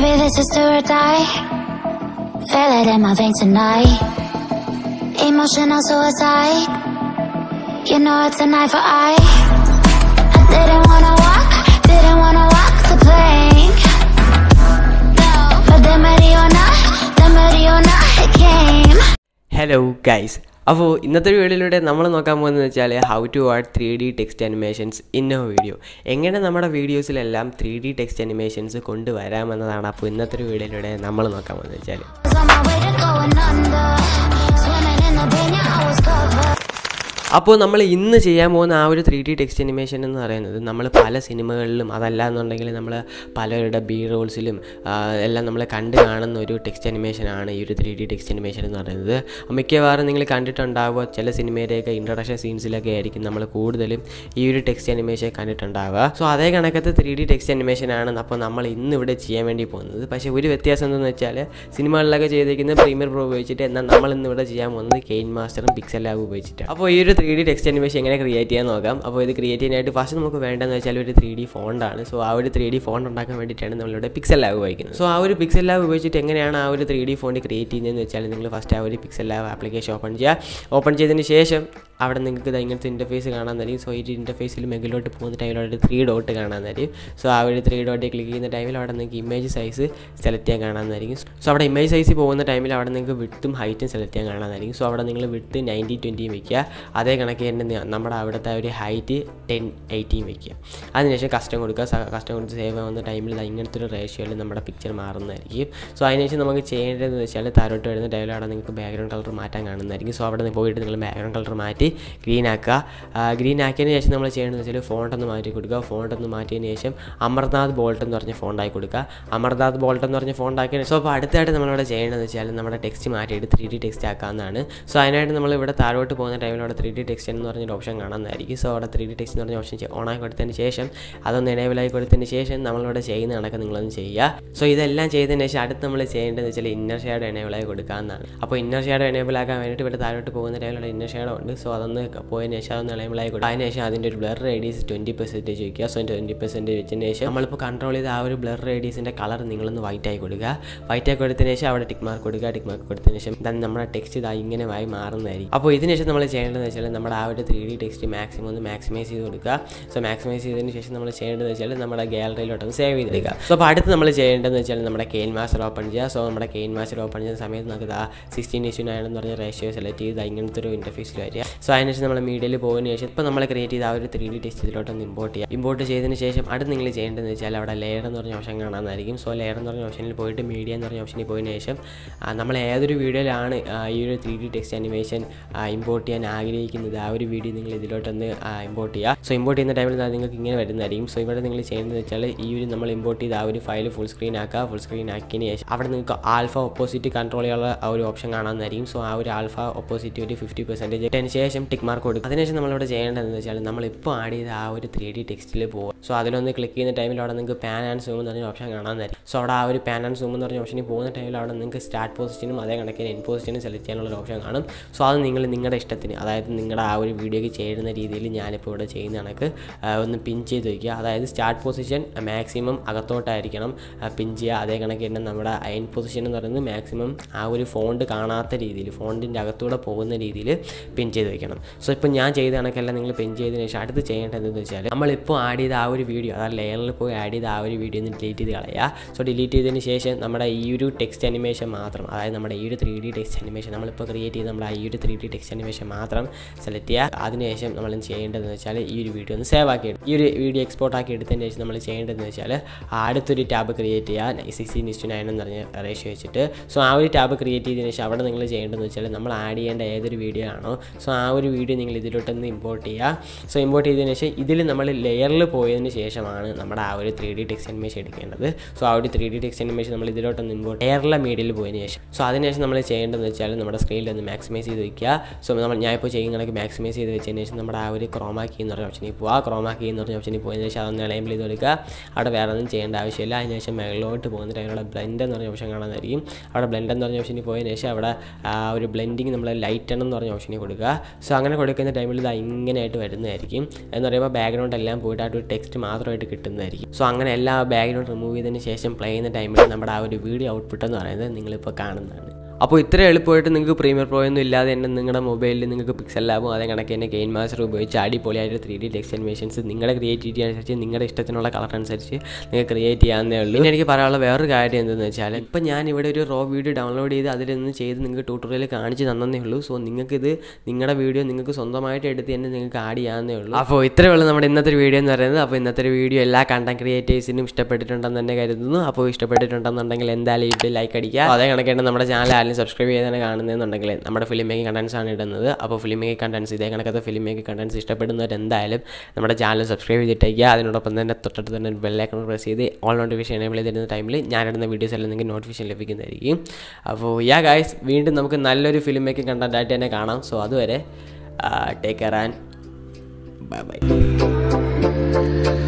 Baby, this is do or die. Feel it in my veins tonight. Emotional suicide. You know it's an eye for eye. I didn't wanna walk, didn't wanna walk the plank. But then Mariona, then Mariona, it came. Hello guys അപ്പോൾ ഇന്നത്തെ വീഡിയോയിലൂടെ നമ്മൾ നോക്കാൻ പോകുന്നത് വെച്ചാൽ how to add three D text animations in a video എങ്ങനെ നമ്മുടെ വീഡിയോസിലെല്ലാം ത്രീ ഡി ടെക്സ്റ്റ് അനിമേഷൻസ് കൊണ്ടുവരാമെന്നതാണ് അപ്പോൾ ഇന്നത്തെ ഒരു വീഡിയോയിലൂടെ നമ്മൾ നോക്കാൻ പോകുന്നത് വെച്ചാൽ Was on my way to going under. Swimming in the pain, yeah, I was covered. അപ്പോൾ നമ്മൾ ഇന്ന് ചെയ്യാൻ പോകുന്ന ആ ഒരു ത്രീ ഡി ടെക്സ്റ്റ് അനിമേഷൻ എന്ന് പറയുന്നത് നമ്മൾ പല സിനിമകളിലും അതല്ല എന്നുണ്ടെങ്കിൽ നമ്മൾ പലരുടെ ബി റോൾസിലും എല്ലാം നമ്മൾ കണ്ട് കാണുന്ന ഒരു ടെക്സ്റ്റ് അനിമേഷനാണ് ഈ ഒരു ത്രീ ഡി ടെക്സ്റ്റ് അനിമേഷൻ എന്ന് പറയുന്നത് മിക്കവാറും നിങ്ങൾ കണ്ടിട്ടുണ്ടാവുക ചില സിനിമയുടെയൊക്കെ ഇൻട്രഡക്ഷൻ സീൻസിലൊക്കെ ആയിരിക്കും നമ്മൾ കൂടുതലും ഈ ഒരു ടെക്സ്റ്റ് അനിമേഷൻ കണ്ടിട്ടുണ്ടാവുക സോ അതേ കണക്കത്തെ ത്രീ ഡി ടെക്സ്റ്റ് അനിമേഷനാണ് അപ്പോൾ നമ്മൾ ഇന്ന് ഇവിടെ ചെയ്യാൻ വേണ്ടി പോകുന്നത് പക്ഷേ ഒരു വ്യത്യാസം എന്തെന്ന് വെച്ചാൽ സിനിമകളിലൊക്കെ ചെയ്തിരിക്കുന്ന പ്രീമിയർ പ്രോ ഉപയോഗിച്ചിട്ട് എന്നാൽ നമ്മൾ ഇന്ന് ഇവിടെ ചെയ്യാൻ പോകുന്നത് കെയിൻ മാസ്റ്ററും പിക്സൽ ലാബ് ഉപയോഗിച്ചിട്ടാണ് അപ്പോൾ ഈ ഒരു ത്രീ ഡി ടെക്സ്റ്റ് അനിമേഷൻ എങ്ങനെ ക്രിയേറ്റ് ചെയ്യാൻ നോക്കാം അപ്പോൾ ഇത് ക്രിയേറ്റ് ചെയ്യാനായിട്ട് ഫസ്റ്റ് നമുക്ക് വേണ്ടതെന്ന് വെച്ചാൽ ഒരു ത്രീ ഡി ഫോണ്ടാണ് സോ ആ ഒരു ത്രീ ഡി ഫോണ്ട് ഉണ്ടാക്കാൻ വേണ്ടിയിട്ടാണ് നമ്മളിവിടെ പിക്സൽ ലാബ് ഉപയോഗിക്കുന്നത് സോ ആ ഒരു പിക്സൽ ലാബ് ഉപയോഗിച്ചിട്ട് എങ്ങനെയാണ് ആ ഒരു ത്രീ ഡി ഫോണ്ട് ക്രിയേറ്റ് ചെയ്യുന്നതെന്ന് വെച്ചാൽ നിങ്ങൾ ഫസ്റ്റ് ആ ഒരു പിക്സൽ ലാബ് ആപ്ലിക്കേഷൻ ഓപ്പൺ ചെയ്യുക ഓപ്പൺ ചെയ്തതിന് ശേഷം അവിടെ നിങ്ങൾക്ക് ഇത് ഇങ്ങനത്തെ ഇൻ്റർഫേസ് കാണാൻ തരും സോ ഈ ഇൻ്റർഫേസിൽ മുകളിലോട്ട് പോകുന്ന ടൈമിൽ അവിടെ ത്രീ ഡോട്ട് കാണാൻ തരും സോ ആ ഒരു ത്രീ ഡോട്ട് ക്ലിക്ക് ചെയ്യുന്ന ടൈമിൽ അവിടെ നിങ്ങൾക്ക് ഇമേജ് സൈസ് സെലക്ട് ചെയ്യാൻ കാണാൻ തരും സോ അവിടെ ഇമേജ് സൈസ് പോകുന്ന ടൈമിൽ അവിടെ നിങ്ങൾക്ക് വിട്ടും ഹൈറ്റും സെലക്ട് ചെയ്യാൻ കാണാൻ തരും സോ അവിടെ നിങ്ങൾ വിട്ട് നയൻറ്റി ട്വൻറ്റിയും വെക്കുക അതേ കണക്ക് തന്നെ നി- നമ്മുടെ അവിടുത്തെ ആ ഒരു ഹൈറ്റ് ടെൻ എയ്റ്റിയും വെക്കുക അതിനുശേഷം കസ്റ്റം കൊടുക്കുക കസ്റ്റം കൊടുത്ത് സേവ് ആവുന്ന ടൈമിൽ ദാ ഇങ്ങനത്തെ ഒരു റേഷ്യോയിൽ നമ്മുടെ പിക്ചർ മാറുന്നതായിരിക്കും സോ അതിനുശേഷം നമുക്ക് ചെയ്യേണ്ടതെന്ന് വെച്ചാൽ താരോട്ട് വരുന്ന ടൈമിൽ അവിടെ നിങ്ങൾക്ക് ബാക്ക്ഗ്രൗണ്ട് കളർ മാറ്റാൻ കാണുന്നതായിരിക്കും സോ അവിടെ നിന്ന് പോയിട്ട് നിങ്ങൾ ബാക്ക്ഗ്രൗണ്ട് കളർ മാറ്റി ഗ്രീൻ ആക്കുക ഗ്രീൻ ആക്കിയതിന് ശേഷം നമ്മൾ ചെയ്യേണ്ടതെന്ന് വെച്ചാൽ ഫോണ്ട് ഒന്ന് മാറ്റി കൊടുക്കുക ഫോണ്ട് ഒന്ന് മാറ്റിയതിന് ശേഷം അമർനാഥ് ബോൾട്ട് എന്ന് പറഞ്ഞ ഫോണ്ടായി കൊടുക്കുക അമർനാഥ് ബോൾട്ട് എന്ന് പറഞ്ഞ ഫോണ്ട് ആക്കിയതിന് സോ അപ്പോൾ അടുത്തായിട്ട് നമ്മളിവിടെ ചെയ്യേണ്ടതെന്ന് വെച്ചാൽ നമ്മുടെ ടെക്സ്റ്റ് മാറ്റിയിട്ട് ത്രീ ഡി ടെക്സ്റ്റ് ആക്കാവുന്നതാണ് സോ അതിനായിട്ട് നമ്മൾ ഇവിടെ താഴോട്ട് പോകുന്ന ടൈമിൽ അവിടെ ത്രീ ഡി ടെക്സ്റ്റ് എന്ന് പറഞ്ഞൊരു ഓപ്ഷൻ കാണാമെന്നായിരിക്കും സോ അവിടെ ത്രീ ഡി ടെക്സ്റ്റ് എന്ന് പറഞ്ഞ ഓപ്ഷൻ ഓൺ ആക്കി കൊടുത്തതിന് ശേഷം അതൊന്ന് enable ആയി കൊടുത്തതിന് ശേഷം നമ്മളിവിടെ ചെയ്യുന്ന കണക്ക് നിങ്ങളൊന്ന് ചെയ്യുക സോ ഇതെല്ലാം ചെയ്തതിന് ശേഷം അടുത്ത് നമ്മൾ ചെയ്യേണ്ടതെന്ന് വെച്ചാൽ ഇന്നർ ഷേഡോ enable ആയി കൊടുക്കാവുന്നതാണ് അപ്പോൾ ഇന്നർ ഷേഡോ enable ആക്കാൻ വേണ്ടിയിട്ട് ഇവിടെ താഴോട്ട് പോകുന്ന ടൈമിലുള്ള ഇന്നർ ഷേഡോ ഉണ്ട് സോ അതൊന്ന് പോയതിന് ശേഷം അതൊന്ന് enable ആയി കൊടുക്കുക അതിന് ശേഷം അതിൻ്റെ ഒരു ബ്ലർ റേഡിയസ് ട്വൻറ്റി പെർസെൻറ്റേജ് വയ്ക്കുക സോ ട്വൻറ്റി പെർസെൻറ്റേജ് വെച്ചതിന് ശേഷം നമ്മളിപ്പോൾ കൺട്രോൾ ചെയ്ത ആ ഒരു ബ്ലർ റേഡിയസിൻ്റെ കളർ നിങ്ങളൊന്ന് വൈറ്റ് ആയി കൊടുക്കുക വൈറ്റ് ആയി കൊടുത്തതിന് ശേഷം അവിടെ ടിക്ക് മാർക്ക് കൊടുക്കുക ടിക്ക് മാർക്ക് കൊടുത്തതിന് ശേഷം then നമ്മുടെ ടെക്സ്റ്റ് ഇതാ ഇങ്ങനെ ആയി മാറുന്നതായിരിക്കും അപ്പോൾ ഇതിന് ശേഷം നമ്മൾ ചെയ്യേണ്ടതെന്ന് വെച്ചാൽ നമ്മുടെ ആ ഒരു ത്രീ ഡി ടെക്സ്റ്റ് മാക്സിമം ഒന്ന് മാക്സിമൈസ് ചെയ്ത് കൊടുക്കുക സോ മാക്സിമൈസ് ചെയ്തതിന് ശേഷം നമ്മൾ ചെയ്യേണ്ടതെന്ന് വെച്ചാൽ നമ്മുടെ ഗാലറിയിലോട്ടൊന്ന് സേവ് ചെയ്തെടുക്കുക സോ അപ്പോൾ അടുത്ത് നമ്മൾ ചെയ്യേണ്ടതെന്ന് വെച്ചാൽ നമ്മുടെ കെയിൻ മാസ്റ്റർ ഓപ്പൺ ചെയ്യുക സോ നമ്മുടെ കെയിൻ മാസ്റ്റർ ഓപ്പൺ ചെയ്യുന്ന സമയത്ത് നമുക്ക് ഇതാ സിക്സ്റ്റീൻ ഇഷ്യൂ നയൻ എന്ന് പറഞ്ഞ റേഷ്യോ സെലക്ട് ചെയ്ത് ഇങ്ങനത്തെ ഒരു ഇൻ്റർഫേസിൽ വരിക സോ അതിനുശേഷം നമ്മൾ മീഡിയയിൽ പോകുന്നതിന് ശേഷം ഇപ്പോൾ നമ്മൾ ക്രിയേറ്റ് ചെയ്ത ആ ഒരു ത്രീ ഡി ടെക്സ്റ്റ് ഇതിലോട്ടൊന്ന് ഇമ്പോർട്ട് ചെയ്യുക ഇമ്പോർട്ട് ചെയ്തതിന് ശേഷം അടുത്ത് നിങ്ങൾ ചെയ്യേണ്ടതെന്ന് വെച്ചാൽ അവിടെ ലെയർ എന്ന് പറഞ്ഞ ഓപ്ഷൻ കാണാമെന്നായിരിക്കും സോ ലെയർ എന്ന് പറഞ്ഞ ഓപ്ഷനിൽ പോയിട്ട് മീഡിയ എന്ന് പറഞ്ഞ ഓപ്ഷനിൽ പോയതിന് ശേഷം ആ, നമ്മൾ ഏതൊരു വീഡിയോയിലാണ് ആ, ഈ ഒരു three D text animation import ചെയ്യാൻ ആഗ്രഹിക്കുന്നത് ആ ഒരു വീഡിയോ നിങ്ങൾ ഇതിലോട്ടൊന്ന് ഇമ്പോർട്ട് ചെയ്യുക സോ ഇമ്പോർട്ട് ചെയ്യുന്ന ടൈമിൽ നിങ്ങൾക്ക് ഇങ്ങനെ വരുന്നതായിരിക്കും സോ ഇവിടെ നിങ്ങൾ ചെയ്യേണ്ടത് വെച്ചാൽ ഈ ഒരു നമ്മൾ ഇമ്പോർട്ട് ചെയ്ത ആ ഒരു ഫയൽ ഫുൾ സ്ക്രീൻ ആക്കുക ഫുൾ സ്ക്രീൻ ആക്കിയതിന് ശേഷം അവിടെ നിങ്ങൾക്ക് ആൽഫ ഓപ്പോസിറ്റ് കൺട്രോൾ ചെയ്യാനുള്ള ആ ഒരു ഓപ്ഷൻ കാണാമെന്നായിരിക്കും സോ ആ ഒരു ആൽഫ ഓപ്പോസിറ്റ് ഒരു ഫിഫ്റ്റി പെർസെൻറ്റേജ് ഇട്ടതിന് ശേഷം ടിക്ക് മാർക്ക് കൊടുക്കും അതിനുശേഷം നമ്മളിവിടെ ചെയ്യേണ്ടതെന്ന് വെച്ചാൽ നമ്മളിപ്പോൾ ആഡ് ചെയ്ത ആ ഒരു ത്രീ ഡി ടെക്സ്റ്റിൽ പോകുക സോ അതിലൊന്ന് ക്ലിക്ക് ചെയ്യുന്ന ടൈമിൽ അവിടെ നിങ്ങൾക്ക് പാൻ ആൻഡ് സൂം എന്ന് പറഞ്ഞ ഓപ്ഷൻ കാണാമെന്നായിരിക്കും സോ അവിടെ ആ ഒരു പാൻ ആൻഡ് സൂം എന്ന് പറഞ്ഞ ഓപ്ഷനിൽ പോകുന്ന ടൈമിൽ അവിടെ നിങ്ങൾക്ക് സ്റ്റാർട്ട് പൊസിഷനും അതേ കണക്കിന് എൻ പൊസിഷനും സെലക്ട് ചെയ്യാനുള്ള ഒരു ഓപ്ഷൻ കാണും സോ അത് നിങ്ങൾ നിങ്ങളുടെ ഇഷ്ടത്തിന് അതായത് നിങ്ങളുടെ ആ ഒരു വീഡിയോയ്ക്ക് ചേരുന്ന രീതിയിൽ ഞാനിപ്പോൾ ഇവിടെ ചെയ്യുന്ന കണക്ക് ആ, ഒന്ന് പിൻ ചെയ്ത് വയ്ക്കുക അതായത് സ്റ്റാർട്ട് പൊസിഷൻ മാക്സിമം അകത്തോട്ടായിരിക്കണം പിൻ ചെയ്യുക അതേ കണക്ക് തന്നെ നമ്മുടെ അയൻ പൊസിഷൻ എന്ന് പറയുന്നത് മാക്സിമം ആ ഒരു ഫോണ്ട് കാണാത്ത രീതിയിൽ ഫോണ്ടിൻ്റെ അകത്തൂടെ പോകുന്ന രീതിയിൽ പിൻ ചെയ്ത് വെക്കണം സോ ഇപ്പോൾ ഞാൻ ചെയ്ത കണക്കെല്ലാം നിങ്ങൾ പിൻ ചെയ്തതിന് ശേഷം അടുത്ത് ചെയ്യേണ്ടത് എന്താണെന്ന് വെച്ചാൽ നമ്മളിപ്പോൾ ആഡ് ചെയ്ത ആ ഒരു വീഡിയോ അതായത് ലെയറിൽ പോയി ആഡ് ചെയ്ത ആ ഒരു വീഡിയോ ഒന്ന് ഡിലീറ്റ് ചെയ്ത് കളയുക സോ ഡിലീറ്റ് ചെയ്തതിന് ശേഷം നമ്മുടെ ഈ ഒരു ടെക്സ്റ്റ് അനിമേഷൻ മാത്രം അതായത് നമ്മുടെ ഈ ഒരു ത്രീ ഡി ടെക്സ്റ്റ് അനിമേഷൻ നമ്മളിപ്പോൾ ക്രിയേറ്റ് ചെയ്ത് നമ്മുടെ ഈ ഒരു ത്രീ ഡി ടെക്സ്റ്റ് അനിമേഷൻ മാത്രം സെലക്ട് ചെയ്യുക അതിനുശേഷം നമ്മൾ ചെയ്യേണ്ടതെന്ന് വെച്ചാൽ ഈ ഒരു വീഡിയോ ഒന്ന് സേവ് ആക്കി എടുക്കുക. ഈ ഒരു വീഡിയോ എക്സ്പോർട്ട് ആക്കി എടുത്തതിന് ശേഷം നമ്മൾ ചെയ്യേണ്ടതെന്ന് വെച്ചാൽ അടുത്തൊരു ടാബ് ക്രിയേറ്റ് ചെയ്യുക സിക്സ്റ്റീൻ ഇസ്റ്റു നയൻ എന്ന് പറഞ്ഞ റേഷ്യോ വെച്ചിട്ട് സോ ആ ഒരു ടാബ് ക്രിയേറ്റ് ചെയ്തതിന് ശേഷം അവിടെ നിങ്ങൾ ചെയ്യേണ്ടതെന്ന് വെച്ചാൽ നമ്മൾ ആഡ് ചെയ്യേണ്ട ഏതൊരു വീഡിയോ ആണോ സോ ആ ഒരു വീഡിയോ നിങ്ങൾ ഇതിലോട്ടൊന്ന് ഇമ്പോർട്ട് ചെയ്യുക സോ ഇമ്പോർട്ട് ചെയ്തതിന് ശേഷം ഇതിൽ നമ്മൾ ലെയറിൽ പോയതിന് ശേഷമാണ് നമ്മുടെ ആ ഒരു ത്രീ ഡി ടെക്സ്റ്റ് അനിമേഷൻ എടുക്കേണ്ടത് സോ ആ ഒരു ത്രീ ഡി ടെക്സ്റ്റ് അനിമേഷൻ നമ്മൾ ഇതിലോട്ടൊന്ന് ഇമ്പോർട്ട് ലെയറിലെ മീഡിയയിൽ പോയതിന് ശേഷം സോ അതിനുശേഷം നമ്മൾ ചെയ്യേണ്ടതെന്ന് വെച്ചാൽ നമ്മുടെ സ്ക്രീനിൽ ഒന്ന് മാക്സിമൈസ് ചെയ്ത് വയ്ക്കുക സോ നമ്മൾ ഞാൻ ഇപ്പോൾ ചെയ്യുന്ന കണക്ക് മാക്സിമൈസ് ചെയ്ത് വെച്ചതിന് ശേഷം നമ്മുടെ ആ ഒരു ക്രോമാ കീ എന്ന് പറഞ്ഞ ഓപ്ഷനിൽ പോവുക ക്രോമാ കീ എന്ന് പറഞ്ഞ ഓപ്ഷനിൽ പോയതിന് ശേഷം അതൊന്ന് എളേബിൾ ചെയ്ത് കൊടുക്കുക അവിടെ വേറെ ഒന്നും ചെയ്യേണ്ട ആവശ്യമില്ല അതിന് ശേഷം മുകളിലോട്ട് പോകുന്ന ടൈമിലുള്ള ബ്ലെൻഡ് എന്ന് പറഞ്ഞ ഓപ്ഷൻ കാണാനായിരിക്കും അവിടെ ബ്ലെൻഡ് എന്ന് പറഞ്ഞ ഓപ്ഷനിൽ പോയതിന് ശേഷം അവിടെ ആ ഒരു ബ്ലെൻഡിങ് നമ്മൾ ലൈറ്റ് എന്ന് പറഞ്ഞ ഓപ്ഷനിൽ കൊടുക്കുക സോ അങ്ങനെ കൊടുക്കുന്ന ടൈമിൽ ഇത് ഇങ്ങനെയായിട്ട് വരുന്നതായിരിക്കും എന്ന് പറയുമ്പോൾ ബാക്ക്ഗ്രൗണ്ട് എല്ലാം പോയിട്ട് ആ ഒരു ടെക്സ്റ്റ് മാത്രമായിട്ട് കിട്ടുന്നതായിരിക്കും സോ അങ്ങനെ എല്ലാ ബാക്ക്ഗ്രൗണ്ട് റിമൂവ് ചെയ്തതിന് ശേഷം പ്ലേ ചെയ്യുന്ന ടൈമിൽ നമ്മുടെ ആ ഒരു വീഡിയോ ഔട്ട്പുട്ട് എന്ന് പറയുന്നത് നിങ്ങളിപ്പോൾ കാണുന്നതാണ് അപ്പോൾ ഇത്ര എളുപ്പമായിട്ട് നിങ്ങൾക്ക് പ്രീമിയർ പ്രോ ഒന്നും ഇല്ലാതെ തന്നെ നിങ്ങളുടെ മൊബൈലിൽ നിങ്ങൾക്ക് പിക്സൽ ലാബും അതേ കണക്ക് തന്നെ ഗെയിൻ മാസ്റ്റർ ഉപയോഗിച്ച് അടിപൊളിയായിട്ട് ത്രീ ഡി ടെക്സ്റ്റ് അനിമേഷൻസ് നിങ്ങളുടെ ക്രിയേറ്റിവിറ്റി അനുസരിച്ച് നിങ്ങളുടെ ഇഷ്ടത്തിനുള്ള കളർ അനുസരിച്ച് നിങ്ങൾക്ക് ക്രിയേറ്റ് ചെയ്യാവുന്നേ ഉള്ളൂ പിന്നെ എനിക്ക് പറയാനുള്ള വേറൊരു കാര്യം എന്തെന്ന് വെച്ചാൽ ഇപ്പം ഞാൻ ഇവിടെ ഒരു റോ വീഡിയോ ഡൗൺലോഡ് ചെയ്ത് അതിൽ നിന്ന് ചെയ്ത് നിങ്ങൾക്ക് ട്യൂട്ടോറിയൽ കാണിച്ച് തന്നേ ഉള്ളൂ സോ നിങ്ങൾക്കിത് നിങ്ങളുടെ വീഡിയോ നിങ്ങൾക്ക് സ്വന്തമായിട്ട് എടുത്ത് തന്നെ നിങ്ങൾക്ക് ആഡ് ചെയ്യാവുന്നേ ഉള്ളൂ അപ്പോൾ ഇത്രയേ ഉള്ളൂ നമ്മുടെ ഇന്നത്തെ ഒരു വീഡിയോ എന്ന് പറയുന്നത് അപ്പോൾ ഇന്നത്തെ ഒരു വീഡിയോ എല്ലാ കണ്ടന്റ് ക്രിയേറ്റേഴ്സിനും ഇഷ്ടപ്പെട്ടിട്ടുണ്ടെന്ന് തന്നെ കരുതുന്നു അപ്പോൾ ഇഷ്ടപ്പെട്ടിട്ടുണ്ടെന്നുണ്ടെങ്കിൽ എന്തായാലും ഇത് ലൈക്ക് അടിക്കുക അതേ കണക്കാണ് നമ്മുടെ ചാനൽ ആരും സബ്സ്ക്രൈബ് ചെയ്താണ് കാണുന്നതെന്നുണ്ടെങ്കിൽ നമ്മുടെ ഫിലിം മേക്കിംഗ് കണ്ടൻസ് ആണ് ഇടുന്നത് അപ്പോൾ ഫിലിം മേക്കിംഗ് കണ്ടൻസ് ഇതേ കണക്കത്തെ ഫിലിം മേക്കിംഗ് കണ്ടൻസ് ഇഷ്ടപ്പെടുന്നവർ എന്തായാലും നമ്മുടെ ചാനൽ സബ്സ്ക്രൈബ് ചെയ്തിട്ടേക്കുക അതിനോടൊപ്പം തന്നെ തൊട്ടടുത്ത് തന്നെ ബെല്ലൈക്കൺ പ്രസ് ചെയ്ത് ഓൾ നോട്ടിഫിക്കേഷൻ എനേബിൾ ചെയ്തിരുന്ന ടൈമിൽ ഞാനിടുന്ന വീഡിയോസ് എല്ലാം നിങ്ങൾക്ക് നോട്ടിഫിക്കേഷൻ ലഭിക്കുന്നതായിരിക്കും അപ്പോൾ യാ ഗായ്സ് വീണ്ടും നമുക്ക് നല്ലൊരു ഫിലിം മേക്കിംഗ് കണ്ടന്റ് ആയിട്ട് തന്നെ കാണാം സോ അതുവരെ take care and bye by